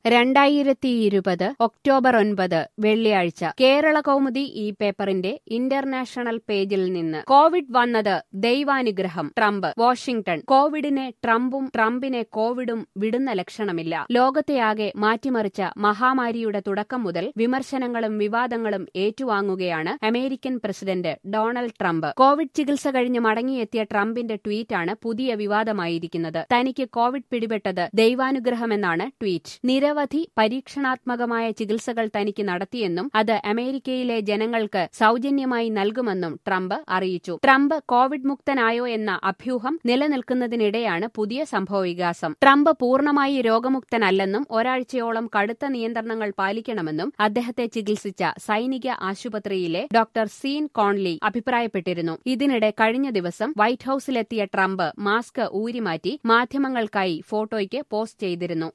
രണ്ടായിരത്തി ഇരുപത് ഒക്ടോബർ ഒൻപത് വെള്ളിയാഴ്ച കേരള കൗമുദി ഈ പേപ്പറിന്റെ ഇന്റർനാഷണൽ പേജിൽ നിന്ന് കോവിഡ് വന്നത് ദൈവാനുഗ്രഹം ട്രംപ് വാഷിംഗ്ടൺ കോവിഡിനെ ട്രംപും ട്രംപിനെ കോവിഡും വിടുന്ന ലക്ഷണമില്ല ലോകത്തെയാകെ മാറ്റിമറിച്ച മഹാമാരിയുടെ തുടക്കം മുതൽ വിമർശനങ്ങളും വിവാദങ്ങളും ഏറ്റുവാങ്ങുകയാണ് American president Donald Trump Covid ചികിത്സ കഴിഞ്ഞ് മടങ്ങിയെത്തിയ ട്രംപിന്റെ ട്വീറ്റാണ് പുതിയ വിവാദമായിരിക്കുന്നത് തനിക്ക് കോവിഡ് പിടിപെട്ടത് ദൈവാനുഗ്രഹമെന്നാണ് ട്വീറ്റ് നിരവധി പരീക്ഷണാത്മകമായ ചികിത്സകൾ തനിക്ക് നടത്തിയെന്നും അത് അമേരിക്കയിലെ ജനങ്ങൾക്ക് സൗജന്യമായി നൽകുമെന്നും ട്രംപ് അറിയിച്ചു ട്രംപ് കോവിഡ് മുക്തനായോ എന്ന അഭ്യൂഹം നിലനിൽക്കുന്നതിനിടെയാണ് പുതിയ സംഭവവികാസം ട്രംപ് പൂർണ്ണമായി രോഗമുക്തനല്ലെന്നും ഒരാഴ്ചയോളം കടുത്ത നിയന്ത്രണങ്ങൾ പാലിക്കണമെന്നും അദ്ദേഹത്തെ ചികിത്സിച്ച സൈനിക ആശുപത്രിയിലെ ഡോക്ടർ സീൻ കോൺലി അഭിപ്രായപ്പെട്ടിരുന്നു ഇതിനിടെ കഴിഞ്ഞ ദിവസം വൈറ്റ് ഹൌസിലെത്തിയ ട്രംപ് മാസ്ക് ഊരിമാറ്റി മാധ്യമങ്ങൾക്കായി ഫോട്ടോയ്ക്ക് പോസ്റ്റ് ചെയ്തിരുന്നു